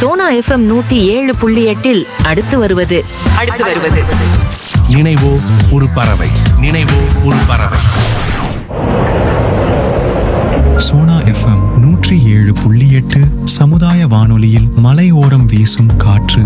Sona FM நூத்தி ஏழு புள்ளி எட்டில் அடுத்து வருவது அடுத்து வருவது நினைவோ ஒரு பறவை நினைவோ ஒரு பறவை சோனா எஃப்எம் நூற்றி ஏழு புள்ளி எட்டு சமுதாய வானொலியில் மலையோரம் வீசும் காற்று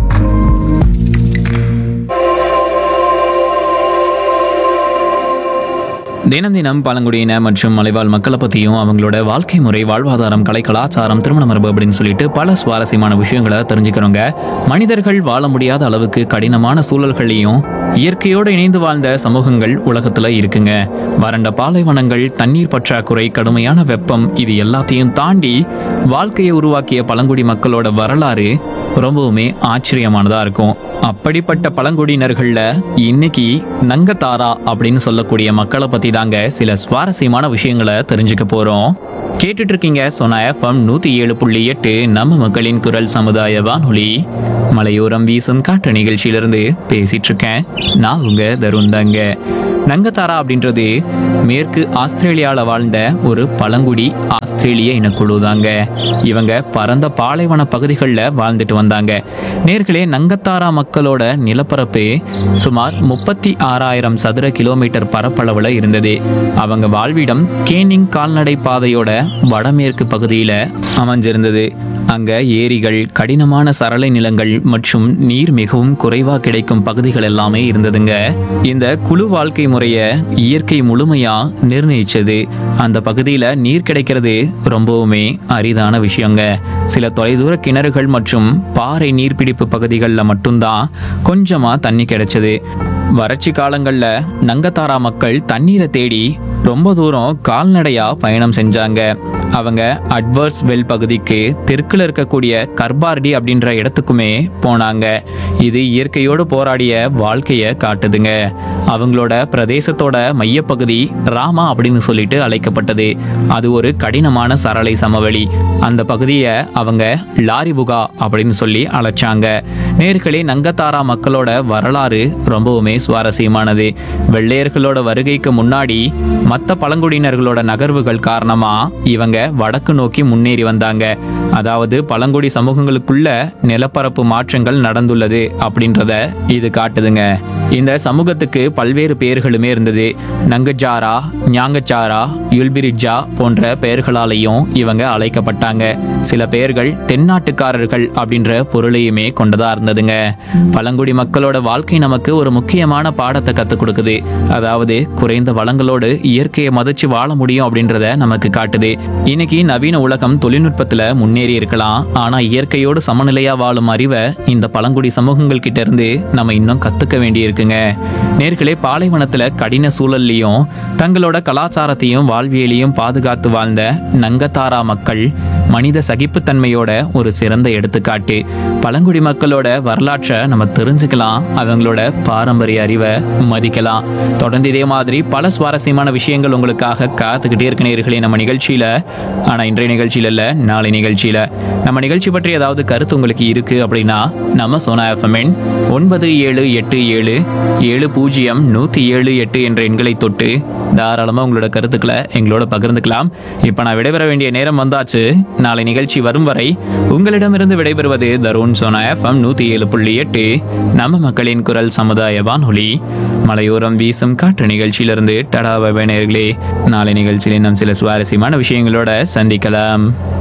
தினம் தினம் பழங்குடியின மற்றும் மலைவாழ் மக்களை பற்றியும் அவங்களோட வாழ்க்கை முறை வாழ்வாதாரம் கலை கலாச்சாரம் திருமண மரபு அப்படின்னு சொல்லிட்டு பல சுவாரஸ்யமான விஷயங்களை தெரிஞ்சுக்கிறோங்க மனிதர்கள் வாழ முடியாத அளவுக்கு கடினமான சூழல்களையும் இயற்கையோடு இணைந்து வாழ்ந்த சமூகங்கள் உலகத்துல இருக்குங்க வறண்ட பாலைவனங்கள் தண்ணீர் பற்றாக்குறை கடுமையான வெப்பம் இது எல்லாத்தையும் தாண்டி வாழ்க்கையை உருவாக்கிய பழங்குடி மக்களோட வரலாறு ரொம்பவுமே ஆச்சரியமானதா இருக்கும் அப்படிப்பட்ட பழங்குடியினர்கள்ல இன்னைக்கு நங்கத்தாரா அப்படின்னு சொல்லக்கூடிய மக்களை பத்தி தாங்க சில சுவாரஸ்யமான விஷயங்களை தெரிஞ்சுக்க போறோம் கேட்டுட்டு இருக்கீங்க சொன்ன எஃப்எம் நூத்தி ஏழு புள்ளி எட்டு நம்ம மக்களின் குரல் சமுதாய வானொலி மலையோரம் வீசும் காற்று நிகழ்ச்சியிலிருந்து பேசிட்டு இருக்கேன் நான் உங்க தருண் தாங்க நங்கத்தாரா அப்படின்றது மேற்கு ஆஸ்திரேலியால வாழ்ந்த ஒரு பழங்குடி ஆஸ்திரேலிய இனக்குழு தாங்க இவங்க பரந்த பாலைவன பகுதிகளில் வாழ்ந்துட்டு வந்தாங்க நேர்களே நங்கத்தாரா மக்களோட நிலப்பரப்பு சுமார் முப்பத்தி ஆறாயிரம் சதுர கிலோமீட்டர் பரப்பளவுல இருந்தது அவங்க வாழ்விடம் கேனிங் கால்நடை பாதையோட வடமேற்கு பகுதியில அமைஞ்சிருந்தது அங்க ஏரிகள் கடினமான சரளை நிலங்கள் மற்றும் நீர் மிகவும் குறைவா கிடைக்கும் பகுதிகள் எல்லாமே இருந்ததுங்க இந்த குழு வாழ்க்கை முறைய இயற்கை முழுமையா நிர்ணயிச்சது அந்த பகுதியில நீர் கிடைக்கிறது ரொம்பவுமே அரிதான விஷயங்க சில தொலைதூர கிணறுகள் மற்றும் பாறை நீர்பிடிப்பு பகுதிகளில் மட்டும்தான் கொஞ்சமா தண்ணி கிடைச்சது வறட்சி காலங்களில் நங்கத்தாரா மக்கள் தண்ணீரை தேடி ரொம்ப தூரம் கால்நடையா பயணம் செஞ்சாங்க அவங்க அட்வர்ஸ் வெல் பகுதிக்கு தெற்குல இருக்கக்கூடிய கர்பார்டி அப்படின்ற இடத்துக்குமே போனாங்க இது இயற்கையோடு போராடிய வாழ்க்கைய காட்டுதுங்க அவங்களோட பிரதேசத்தோட மையப்பகுதி ராமா அப்படின்னு சொல்லிட்டு அழைக்கப்பட்டது அது ஒரு கடினமான சரளை சமவெளி அந்த பகுதியை அவங்க லாரிபுகா அப்படின்னு சொல்லி அழைச்சாங்க நேர்களே நங்கத்தாரா மக்களோட வரலாறு ரொம்பவுமே சுவாரஸ்யமானது வெள்ளையர்களோட வருகைக்கு முன்னாடி மற்ற பழங்குடியினர்களோட நகர்வுகள் காரணமா இவங்க வடக்கு நோக்கி முன்னேறி வந்தாங்க அதாவது பழங்குடி சமூகங்களுக்குள்ள நிலப்பரப்பு மாற்றங்கள் நடந்துள்ளது அப்படின்றத இது காட்டுதுங்க இந்த சமூகத்துக்கு பல்வேறு பெயர்களுமே இருந்தது நங்கஜாரா ஞாங்கச்சாரா யுல்பிரிஜா போன்ற பெயர்களாலேயும் இவங்க அழைக்கப்பட்டாங்க சில பெயர்கள் தென்னாட்டுக்காரர்கள் அப்படின்ற பொருளையுமே கொண்டதா இருந்ததுங்க பழங்குடி மக்களோட வாழ்க்கை நமக்கு ஒரு முக்கியமான பாடத்தை கற்றுக் கொடுக்குது அதாவது குறைந்த வளங்களோடு இயற்கையை மதிச்சு வாழ முடியும் அப்படின்றத நமக்கு காட்டுது இன்னைக்கு நவீன உலகம் தொழில்நுட்பத்துல முன்னேறி இருக்கலாம் ஆனா இயற்கையோடு சமநிலையா வாழும் அறிவை இந்த பழங்குடி சமூகங்கள் கிட்ட இருந்து நம்ம இன்னும் கத்துக்க வேண்டி இருக்குங்க நேர்களே பாலைவனத்துல கடின சூழல்லையும் தங்களோட கலாச்சாரத்தையும் வாழ்வியலையும் பாதுகாத்து வாழ்ந்த நங்கத்தாரா மக்கள் மனித சகிப்புத்தன்மையோட ஒரு சிறந்த எடுத்துக்காட்டு பழங்குடி மக்களோட வரலாற்றை நம்ம தெரிஞ்சுக்கலாம் அவங்களோட பாரம்பரிய அறிவை மதிக்கலாம் தொடர்ந்து இதே மாதிரி பல சுவாரஸ்யமான விஷயங்கள் உங்களுக்காக காத்துக்கிட்டே இருக்க நேர்களே நம்ம நிகழ்ச்சியில ஆனா இன்றைய நிகழ்ச்சியில இல்ல நாளை நிகழ்ச்சியில நம்ம நிகழ்ச்சி பற்றி ஏதாவது கருத்து உங்களுக்கு இருக்கு அப்படின்னா நம்ம சோனா எஃப்எம்என் ஒன்பது ஏழு எட்டு ஏழு ஏழு பூஜ்ஜியம் நூற்றி ஏழு எட்டு என்ற எண்களை தொட்டு தாராளமாக உங்களோட கருத்துக்களை எங்களோட பகிர்ந்துக்கலாம் இப்போ நான் விடைபெற வேண்டிய நேரம் வந்தாச்சு நாளை நிகழ்ச்சி வரும் வரை உங்களிடமிருந்து விடைபெறுவது தருண் சோனா எஃப்எம் நூற்றி ஏழு புள்ளி எட்டு நம்ம மக்களின் குரல் சமுதாய வானொலி மலையோரம் வீசும் காற்று நிகழ்ச்சியிலிருந்து டடா பை நேர்களே நாளை நிகழ்ச்சியில் இன்னும் சில சுவாரஸ்யமான விஷயங்களோட சந்திக்கலாம்